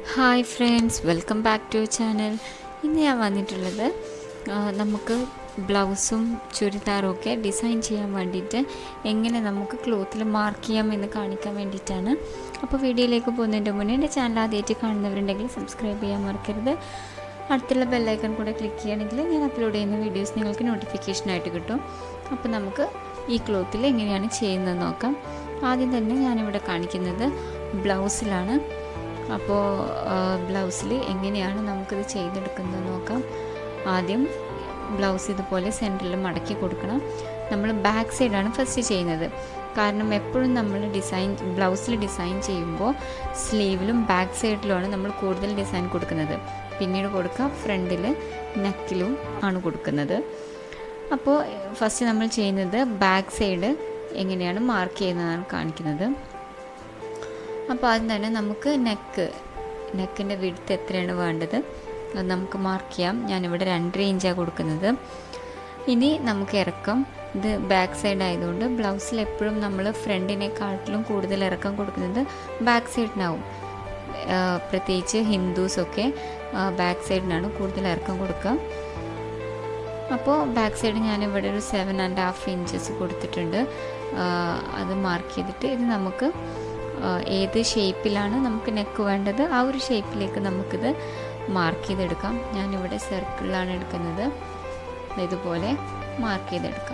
hi friends welcome back to channel ഇന്ന് ഞാൻ വന്നിട്ടുള്ളത് ആ, നമുക്ക് ബ്ലൗസും ചുരിദാറും ഒക്കെ ഡിസൈൻ ചെയ്യാൻ വേണ്ടിയിട്ട് എങ്ങനെ നമുക്ക് ക്ലോത്തിൽ മാർക്ക് ചെയ്യാം എന്ന് കാണിക്കാൻ വേണ്ടിയിട്ടാണ് അപ്പോൾ വീഡിയോയിലേക്ക് പോകുന്നതിൻ്റെ മുന്നേ എൻ്റെ ചാനൽ ആദ്യമായിട്ട് കാണുന്നവരുണ്ടെങ്കിൽ സബ്സ്ക്രൈബ് ചെയ്യാൻ മറക്കരുത് അടുത്തുള്ള ബെല്ലൈക്കൺ കൂടെ ക്ലിക്ക് ചെയ്യുകയാണെങ്കിൽ ഞാൻ അപ്ലോഡ് ചെയ്യുന്ന വീഡിയോസ് നിങ്ങൾക്ക് നോട്ടിഫിക്കേഷനായിട്ട് കിട്ടും അപ്പോൾ നമുക്ക് ഈ ക്ലോത്തിൽ എങ്ങനെയാണ് ചെയ്യുന്നത് നോക്കാം ആദ്യം തന്നെ ഞാനിവിടെ കാണിക്കുന്നത് ബ്ലൗസിലാണ് അപ്പോൾ ബ്ലൗസിൽ എങ്ങനെയാണ് നമുക്കിത് ചെയ്തെടുക്കുന്നത് നോക്കാം ആദ്യം ബ്ലൗസ് ഇതുപോലെ സെൻറ്ററിൽ മടക്കി കൊടുക്കണം നമ്മൾ ബാക്ക് സൈഡാണ് ഫസ്റ്റ് ചെയ്യുന്നത് കാരണം എപ്പോഴും നമ്മൾ ഡിസൈൻ ബ്ലൗസിൽ ഡിസൈൻ ചെയ്യുമ്പോൾ സ്ലീവിലും ബാക്ക് സൈഡിലുമാണ് നമ്മൾ കൂടുതൽ ഡിസൈൻ കൊടുക്കുന്നത് പിന്നീട് കൊടുക്കുക ഫ്രണ്ടിൽ നെക്കിലും ആണ് കൊടുക്കുന്നത് അപ്പോൾ ഫസ്റ്റ് നമ്മൾ ചെയ്യുന്നത് ബാക്ക് സൈഡ് എങ്ങനെയാണ് മാർക്ക് ചെയ്യുന്നതാണ് കാണിക്കുന്നത് അപ്പോൾ ആദ്യം തന്നെ നമുക്ക് നെക്ക് നെക്കിൻ്റെ വിടുത്ത് എത്രയാണ് വേണ്ടത് അത് നമുക്ക് മാർക്ക് ചെയ്യാം ഞാനിവിടെ രണ്ടര ഇഞ്ചാണ് കൊടുക്കുന്നത് ഇനി നമുക്ക് ഇറക്കം ഇത് ബാക്ക് സൈഡ് ആയതുകൊണ്ട് ബ്ലൗസിൽ എപ്പോഴും നമ്മൾ ഫ്രണ്ടിനെക്കാട്ടിലും കൂടുതൽ ഇറക്കം കൊടുക്കുന്നത് ബാക്ക് സൈഡിനാവും പ്രത്യേകിച്ച് ഹിന്ദുസൊക്കെ ബാക്ക് സൈഡിനാണ് കൂടുതൽ ഇറക്കം കൊടുക്കുക അപ്പോൾ ബാക്ക് സൈഡ് ഞാനിവിടെ ഒരു സെവൻ ആൻഡ് ഹാഫ് ഇഞ്ചസ് കൊടുത്തിട്ടുണ്ട് അത് മാർക്ക് ചെയ്തിട്ട് ഇത് നമുക്ക് ഏത് ഷേപ്പിലാണ് നമുക്ക് നെക്ക് വേണ്ടത് ആ ഒരു ഷേപ്പിലേക്ക് നമുക്കിത് മാർക്ക് ചെയ്തെടുക്കാം ഞാനിവിടെ സർക്കിളിലാണ് എടുക്കുന്നത് ഇതുപോലെ മാർക്ക് ചെയ്തെടുക്കാം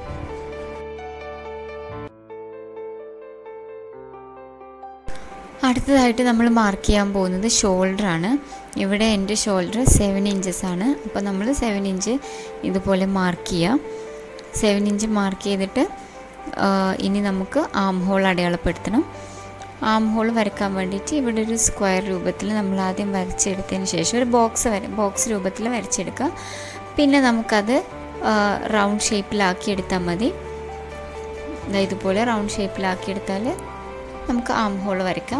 അടുത്തതായിട്ട് നമ്മൾ മാർക്ക് ചെയ്യാൻ പോകുന്നത് ഷോൾഡറാണ് ഇവിടെ എൻ്റെ ഷോൾഡർ സെവൻ ഇഞ്ചസ് ആണ് അപ്പോൾ നമ്മൾ സെവൻ ഇഞ്ച് ഇതുപോലെ മാർക്ക് ചെയ്യാം സെവൻ ഇഞ്ച് മാർക്ക് ചെയ്തിട്ട് ഇനി നമുക്ക് ആം ഹോൾ അടയാളപ്പെടുത്തണം ആം ഹോൾ വരയ്ക്കാൻ വേണ്ടിയിട്ട് ഇവിടെ ഒരു സ്ക്വയർ രൂപത്തിൽ നമ്മൾ ആദ്യം വരച്ചെടുത്തതിന് ശേഷം ഒരു ബോക്സ് വര ബോക്സ് രൂപത്തിൽ വരച്ചെടുക്കുക പിന്നെ നമുക്കത് റൗണ്ട് ഷേപ്പിലാക്കി എടുത്താൽ മതി ഇതുപോലെ റൗണ്ട് ഷേപ്പിലാക്കി എടുത്താൽ നമുക്ക് ആം ഹോൾ വരയ്ക്കാം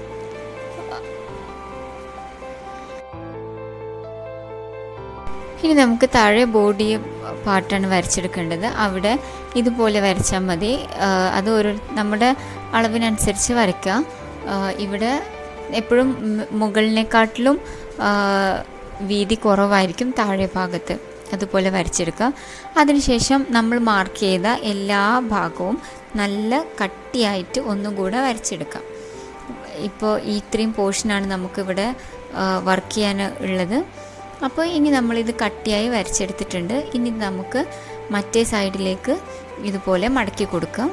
ഇനി നമുക്ക് താഴെ ബോഡി പാർട്ടാണ് വരച്ചെടുക്കേണ്ടത് അവിടെ ഇതുപോലെ വരച്ചാൽ മതി അത് ഒരു നമ്മുടെ അളവിനനുസരിച്ച് വരയ്ക്കാം ഇവിടെ എപ്പോഴും മുകളിനെക്കാട്ടിലും വീതി കുറവായിരിക്കും താഴെ ഭാഗത്ത് അതുപോലെ വരച്ചെടുക്കുക അതിനുശേഷം നമ്മൾ മാർക്ക് ചെയ്ത എല്ലാ ഭാഗവും നല്ല കട്ടിയായിട്ട് ഒന്നും കൂടെ വരച്ചെടുക്കാം ഇപ്പോൾ ഈ ഇത്രയും പോർഷനാണ് നമുക്കിവിടെ വർക്ക് ചെയ്യാൻ ഉള്ളത് അപ്പോൾ ഇനി നമ്മളിത് കട്ടിയായി വരച്ചെടുത്തിട്ടുണ്ട് ഇനി നമുക്ക് മറ്റേ സൈഡിലേക്ക് ഇതുപോലെ മടക്കി കൊടുക്കാം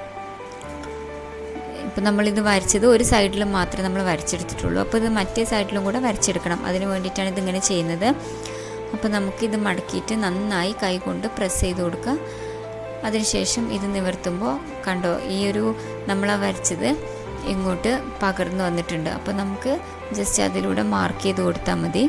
ഇപ്പോൾ നമ്മളിത് വരച്ചത് ഒരു സൈഡിൽ മാത്രമേ നമ്മൾ വരച്ചെടുത്തിട്ടുള്ളൂ അപ്പോൾ ഇത് മറ്റേ സൈഡിലും കൂടെ വരച്ചെടുക്കണം അതിന് വേണ്ടിയിട്ടാണ് ഇതിങ്ങനെ ചെയ്യുന്നത് അപ്പോൾ നമുക്കിത് മടക്കിയിട്ട് നന്നായി കൈകൊണ്ട് പ്രസ് ചെയ്ത് കൊടുക്കുക അതിനുശേഷം ഇത് നിവർത്തുമ്പോൾ കണ്ടോ ഈ ഒരു നമ്മൾ വരച്ചത് ഇങ്ങോട്ട് പകർന്നു വന്നിട്ടുണ്ട് അപ്പോൾ നമുക്ക് ജസ്റ്റ് അതിലൂടെ മാർക്ക് ചെയ്ത് കൊടുത്താൽ മതി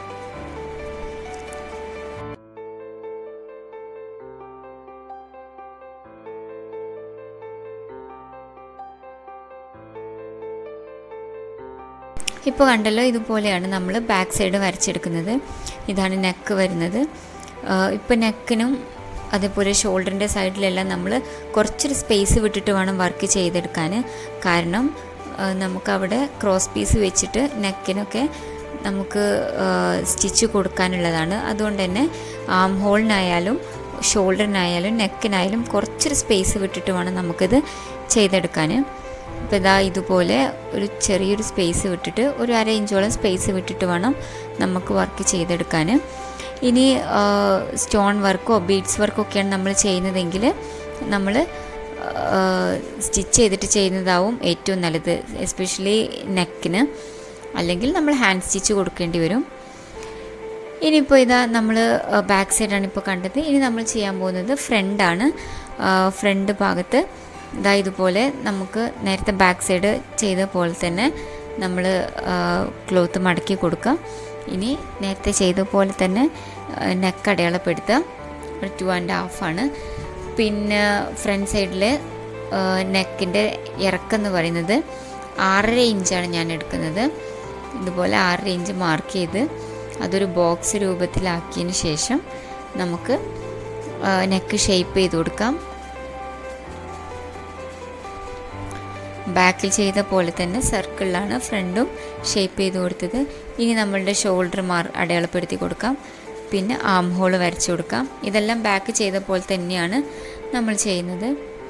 ഇപ്പോൾ കണ്ടല്ലോ ഇതുപോലെയാണ് നമ്മൾ ബാക്ക് സൈഡ് വരച്ചെടുക്കുന്നത് ഇതാണ് നെക്ക് വരുന്നത് ഇപ്പോൾ നെക്കിനും അതേപോലെ ഷോൾഡറിൻ്റെ സൈഡിലെല്ലാം നമ്മൾ കുറച്ചൊരു സ്പേസ് വിട്ടിട്ട് വേണം വർക്ക് ചെയ്തെടുക്കാൻ കാരണം നമുക്കവിടെ ക്രോസ് പീസ് വെച്ചിട്ട് നെക്കിനൊക്കെ നമുക്ക് സ്റ്റിച്ച് കൊടുക്കാനുള്ളതാണ് അതുകൊണ്ട് തന്നെ ആം ഹോളിനായാലും ഷോൾഡറിനായാലും നെക്കിനായാലും കുറച്ചൊരു സ്പേസ് വിട്ടിട്ട് വേണം നമുക്കിത് ചെയ്തെടുക്കാൻ അപ്പോൾ ഇതാ ഇതുപോലെ ഒരു ചെറിയൊരു സ്പേസ് വിട്ടിട്ട് ഒരു അര ഇഞ്ചോളം സ്പേസ് വിട്ടിട്ട് വേണം നമുക്ക് വർക്ക് ചെയ്തെടുക്കാൻ ഇനി സ്റ്റോൺ വർക്കോ ബീഡ്സ് വർക്കോ ഒക്കെയാണ് നമ്മൾ ചെയ്യുന്നതെങ്കിൽ നമ്മൾ സ്റ്റിച്ച് ചെയ്തിട്ട് ചെയ്യുന്നതാവും ഏറ്റവും നല്ലത് എസ്പെഷ്യലി നെക്കിന് അല്ലെങ്കിൽ നമ്മൾ ഹാൻഡ് സ്റ്റിച്ച് കൊടുക്കേണ്ടി വരും ഇനിയിപ്പോൾ ഇതാ നമ്മൾ ബാക്ക് സൈഡാണ് ഇപ്പോൾ കണ്ടത് ഇനി നമ്മൾ ചെയ്യാൻ പോകുന്നത് ഫ്രണ്ടാണ് ഫ്രണ്ട് ഭാഗത്ത് ഇതാ ഇതുപോലെ നമുക്ക് നേരത്തെ ബാക്ക് സൈഡ് ചെയ്ത പോലെ തന്നെ നമ്മൾ ക്ലോത്ത് മടക്കി കൊടുക്കാം ഇനി നേരത്തെ ചെയ്ത പോലെ തന്നെ നെക്ക് അടയാളപ്പെടുത്തുക ഒരു ടു ആൻഡ് ഹാഫാണ് പിന്നെ ഫ്രണ്ട് സൈഡിൽ നെക്കിൻ്റെ ഇറക്കം എന്ന് പറയുന്നത് ആറര ഇഞ്ചാണ് ഞാൻ എടുക്കുന്നത് ഇതുപോലെ ആറര ഇഞ്ച് മാർക്ക് ചെയ്ത് അതൊരു ബോക്സ് രൂപത്തിലാക്കിയതിന് ശേഷം നമുക്ക് നെക്ക് ഷേപ്പ് ചെയ്ത് കൊടുക്കാം ബാക്കിൽ ചെയ്ത പോലെ തന്നെ സർക്കിളിലാണ് ഫ്രണ്ടും ഷേപ്പ് ചെയ്ത് കൊടുത്തത് ഇനി നമ്മളുടെ ഷോൾഡർ മാർ അടയാളപ്പെടുത്തി കൊടുക്കാം പിന്നെ ആം ഹോൾ വരച്ചു കൊടുക്കാം ഇതെല്ലാം ബാക്ക് ചെയ്ത പോലെ തന്നെയാണ് നമ്മൾ ചെയ്യുന്നത്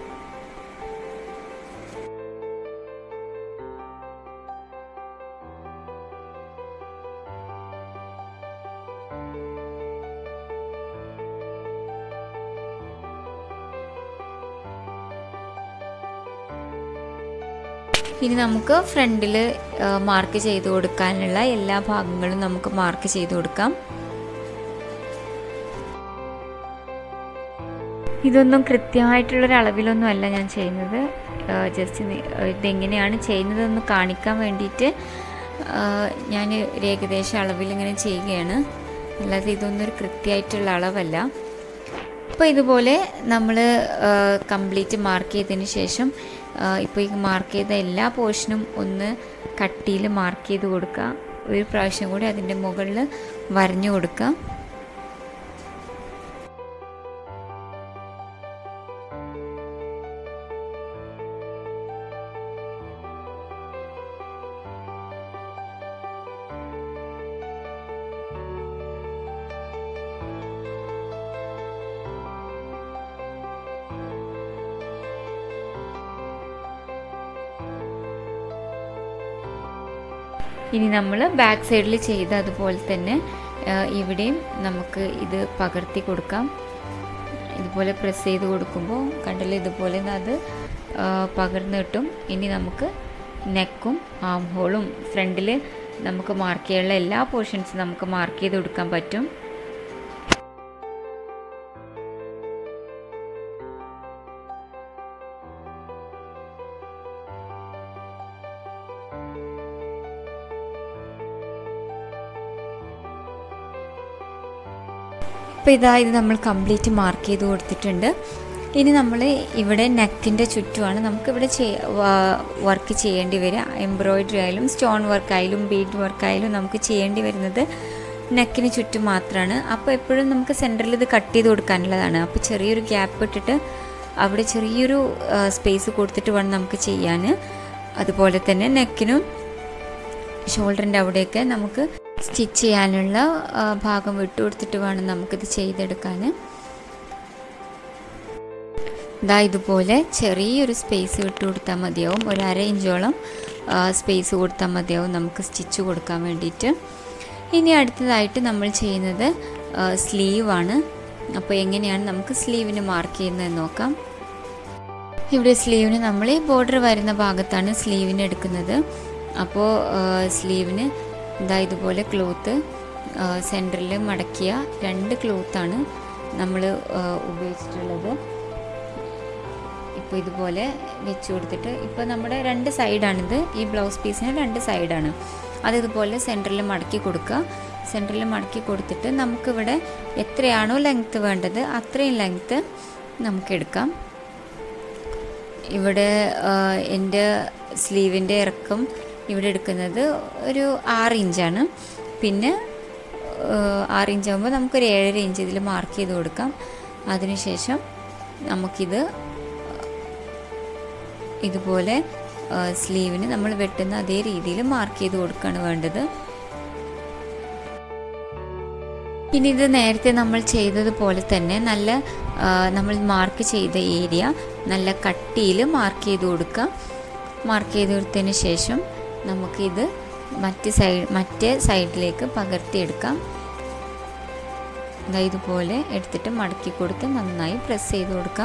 ഇനി നമുക്ക് ഫ്രണ്ടിൽ മാർക്ക് ചെയ്ത് കൊടുക്കാനുള്ള എല്ലാ ഭാഗങ്ങളും നമുക്ക് മാർക്ക് ചെയ്ത് കൊടുക്കാം ഇതൊന്നും കൃത്യമായിട്ടുള്ളൊരു അളവിലൊന്നും അല്ല ഞാൻ ചെയ്യുന്നത് ജസ്റ്റ് ഇതെങ്ങനെയാണ് ചെയ്യുന്നതെന്ന് കാണിക്കാൻ വേണ്ടിയിട്ട് ഞാൻ ഒരു ഏകദേശം അളവിൽ ഇങ്ങനെ ചെയ്യുകയാണ് അല്ലാതെ ഇതൊന്നും ഒരു കൃത്യമായിട്ടുള്ള അളവല്ല അപ്പോൾ ഇതുപോലെ നമ്മൾ കംപ്ലീറ്റ് മാർക്ക് ചെയ്തതിന് ശേഷം ഇപ്പോൾ ഈ മാർക്ക് ചെയ്ത എല്ലാ പോർഷനും ഒന്ന് കട്ടിയിൽ മാർക്ക് ചെയ്ത് കൊടുക്കുക ഒരു പ്രാവശ്യം കൂടി അതിൻ്റെ മുകളിൽ വരഞ്ഞു കൊടുക്കുക ഇനി നമ്മൾ ബാക്ക് സൈഡിൽ ചെയ്ത അതുപോലെ തന്നെ ഇവിടെയും നമുക്ക് ഇത് പകർത്തി കൊടുക്കാം ഇതുപോലെ പ്രസ് ചെയ്ത് കൊടുക്കുമ്പോൾ കണ്ടില്ല ഇതുപോലെ അത് പകർന്നു കിട്ടും ഇനി നമുക്ക് നെക്കും ആം ഹോളും ഫ്രണ്ടിൽ നമുക്ക് മാർക്ക് ചെയ്യാനുള്ള എല്ലാ പോർഷൻസും നമുക്ക് മാർക്ക് ചെയ്ത് കൊടുക്കാൻ പറ്റും അപ്പോൾ ഇതാ ഇത് നമ്മൾ കംപ്ലീറ്റ് മാർക്ക് ചെയ്ത് കൊടുത്തിട്ടുണ്ട് ഇനി നമ്മൾ ഇവിടെ നെക്കിൻ്റെ ചുറ്റുമാണ് നമുക്കിവിടെ വർക്ക് ചെയ്യേണ്ടി വരിക എംബ്രോയിഡറി ആയാലും സ്റ്റോൺ വർക്കായാലും ബീഡ് വർക്കായാലും നമുക്ക് ചെയ്യേണ്ടി വരുന്നത് നെക്കിന് ചുറ്റും മാത്രമാണ് അപ്പോൾ എപ്പോഴും നമുക്ക് സെൻറ്ററിൽ ഇത് കട്ട് ചെയ്ത് കൊടുക്കാനുള്ളതാണ് അപ്പോൾ ചെറിയൊരു ഗ്യാപ്പ് ഇട്ടിട്ട് അവിടെ ചെറിയൊരു സ്പേസ് കൊടുത്തിട്ട് വേണം നമുക്ക് ചെയ്യാൻ അതുപോലെ തന്നെ നെക്കിനും ഷോൾഡറിൻ്റെ അവിടെയൊക്കെ നമുക്ക് സ്റ്റിച്ച് ചെയ്യാനുള്ള ഭാഗം വിട്ടുകൊടുത്തിട്ട് വേണം നമുക്കിത് ചെയ്തെടുക്കാൻ ഇതാ ഇതുപോലെ ചെറിയൊരു സ്പേസ് വിട്ട് കൊടുത്താൽ മതിയാവും ഒരു അര ഇഞ്ചോളം സ്പേസ് കൊടുത്താൽ മതിയാവും നമുക്ക് സ്റ്റിച്ച് കൊടുക്കാൻ വേണ്ടിയിട്ട് ഇനി അടുത്തതായിട്ട് നമ്മൾ ചെയ്യുന്നത് സ്ലീവാണ് അപ്പോൾ എങ്ങനെയാണ് നമുക്ക് സ്ലീവിന് മാർക്ക് ചെയ്യുന്നത് നോക്കാം ഇവിടെ സ്ലീവിന് നമ്മൾ ഈ ബോർഡർ വരുന്ന ഭാഗത്താണ് സ്ലീവിന് എടുക്കുന്നത് അപ്പോൾ സ്ലീവിന് ഇതാ ഇതുപോലെ ക്ലോത്ത് സെൻറ്ററിൽ മടക്കിയ രണ്ട് ക്ലോത്താണ് നമ്മൾ ഉപയോഗിച്ചിട്ടുള്ളത് ഇപ്പോൾ ഇതുപോലെ വെച്ച് കൊടുത്തിട്ട് ഇപ്പോൾ നമ്മുടെ രണ്ട് സൈഡാണിത് ഈ ബ്ലൗസ് പീസിന് രണ്ട് സൈഡാണ് അത് ഇതുപോലെ സെൻറ്ററിൽ മടക്കി കൊടുക്കുക സെൻറ്ററിൽ മടക്കി കൊടുത്തിട്ട് നമുക്കിവിടെ എത്രയാണോ ലെങ്ത്ത് വേണ്ടത് അത്രയും ലെങ്ത്ത് നമുക്കെടുക്കാം ഇവിടെ എൻ്റെ സ്ലീവിൻ്റെ ഇറക്കം ഇവിടെ എടുക്കുന്നത് ഒരു ആറ് ഇഞ്ചാണ് പിന്നെ ആറ് ഇഞ്ചാകുമ്പോൾ നമുക്കൊരു ഏഴര ഇഞ്ച് ഇതിൽ മാർക്ക് ചെയ്ത് കൊടുക്കാം അതിനുശേഷം നമുക്കിത് ഇതുപോലെ സ്ലീവിന് നമ്മൾ വെട്ടുന്ന അതേ രീതിയിൽ മാർക്ക് ചെയ്ത് കൊടുക്കുകയാണ് വേണ്ടത് ഇനി ഇത് നേരത്തെ നമ്മൾ ചെയ്തതുപോലെ തന്നെ നല്ല നമ്മൾ മാർക്ക് ചെയ്ത ഏരിയ നല്ല കട്ടിയിൽ മാർക്ക് ചെയ്ത് കൊടുക്കുക മാർക്ക് ചെയ്ത് കൊടുത്തതിന് ശേഷം നമുക്കിത് മറ്റ് സൈഡ് മറ്റേ സൈഡിലേക്ക് പകർത്തിയെടുക്കാം ഇതുപോലെ എടുത്തിട്ട് മടക്കി കൊടുത്ത് നന്നായി പ്രസ് ചെയ്ത് കൊടുക്കാം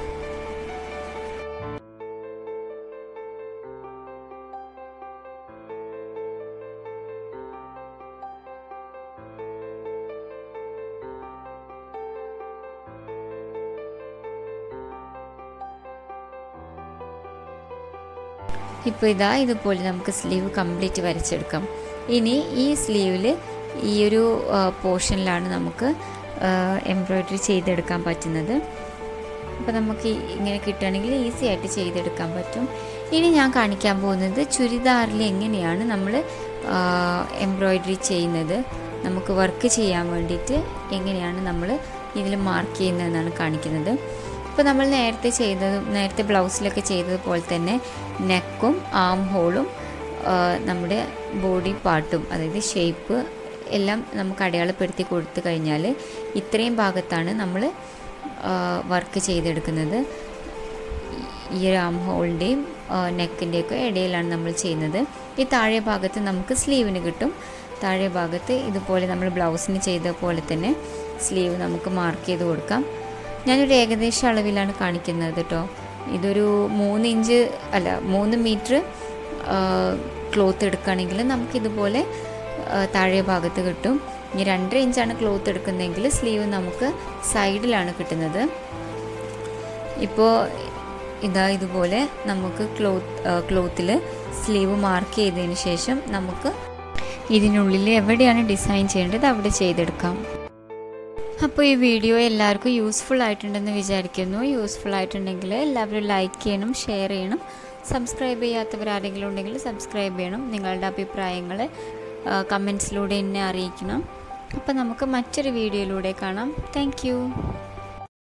ഇപ്പോൾ ഇതാ ഇതുപോലെ നമുക്ക് സ്ലീവ് കംപ്ലീറ്റ് വരച്ചെടുക്കാം ഇനി ഈ സ്ലീവിൽ ഈ ഒരു പോർഷനിലാണ് നമുക്ക് എംബ്രോയ്ഡറി ചെയ്തെടുക്കാൻ പറ്റുന്നത് അപ്പോൾ നമുക്ക് ഇങ്ങനെ കിട്ടുകയാണെങ്കിൽ ഈസി ആയിട്ട് ചെയ്തെടുക്കാൻ പറ്റും ഇനി ഞാൻ കാണിക്കാൻ പോകുന്നത് ചുരിദാറിൽ എങ്ങനെയാണ് നമ്മൾ എംബ്രോയ്ഡറി ചെയ്യുന്നത് നമുക്ക് വർക്ക് ചെയ്യാൻ വേണ്ടിയിട്ട് എങ്ങനെയാണ് നമ്മൾ ഇതിൽ മാർക്ക് ചെയ്യുന്നതെന്നാണ് കാണിക്കുന്നത് ഇപ്പോൾ നമ്മൾ നേരത്തെ ചെയ്തതും നേരത്തെ ബ്ലൗസിലൊക്കെ ചെയ്തതുപോലെ തന്നെ നെക്കും ആം ഹോളും നമ്മുടെ ബോഡി പാർട്ടും അതായത് ഷേപ്പ് എല്ലാം നമുക്ക് അടയാളപ്പെടുത്തി കൊടുത്തു കഴിഞ്ഞാൽ ഇത്രയും ഭാഗത്താണ് നമ്മൾ വർക്ക് ചെയ്തെടുക്കുന്നത് ഈ ഒരു ആം ഹോളിൻ്റെയും നെക്കിൻ്റെയൊക്കെ ഇടയിലാണ് നമ്മൾ ചെയ്യുന്നത് ഈ താഴെ ഭാഗത്ത് നമുക്ക് സ്ലീവിന് കിട്ടും താഴെ ഭാഗത്ത് ഇതുപോലെ നമ്മൾ ബ്ലൗസിന് ചെയ്ത പോലെ തന്നെ സ്ലീവ് നമുക്ക് മാർക്ക് ചെയ്ത് കൊടുക്കാം ഞാനൊരു ഏകദേശ അളവിലാണ് കാണിക്കുന്നത് കേട്ടോ ഇതൊരു മൂന്ന് ഇഞ്ച് അല്ല മൂന്ന് മീറ്റർ ക്ലോത്ത് എടുക്കുകയാണെങ്കിൽ നമുക്കിതുപോലെ താഴെ ഭാഗത്ത് കിട്ടും ഇനി രണ്ടര ഇഞ്ചാണ് ക്ലോത്ത് എടുക്കുന്നതെങ്കിൽ സ്ലീവ് നമുക്ക് സൈഡിലാണ് കിട്ടുന്നത് ഇപ്പോൾ ഇതാ ഇതുപോലെ നമുക്ക് ക്ലോത്ത് ക്ലോത്തിൽ സ്ലീവ് മാർക്ക് ചെയ്തതിന് ശേഷം നമുക്ക് ഇതിനുള്ളിൽ എവിടെയാണ് ഡിസൈൻ ചെയ്യേണ്ടത് അവിടെ ചെയ്തെടുക്കാം അപ്പോൾ ഈ വീഡിയോ എല്ലാവർക്കും യൂസ്ഫുൾ ആയിട്ടുണ്ടെന്ന് വിചാരിക്കുന്നു യൂസ്ഫുൾ ആയിട്ടുണ്ടെങ്കിൽ എല്ലാവരും ലൈക്ക് ചെയ്യണം ഷെയർ ചെയ്യണം സബ്സ്ക്രൈബ് ചെയ്യാത്തവർ ആരെങ്കിലും ഉണ്ടെങ്കിൽ സബ്സ്ക്രൈബ് ചെയ്യണം നിങ്ങളുടെ അഭിപ്രായങ്ങൾ കമൻസിലൂടെ എന്നെ അറിയിക്കണം അപ്പോൾ നമുക്ക് മറ്റൊരു വീഡിയോയിലൂടെ കാണാം താങ്ക്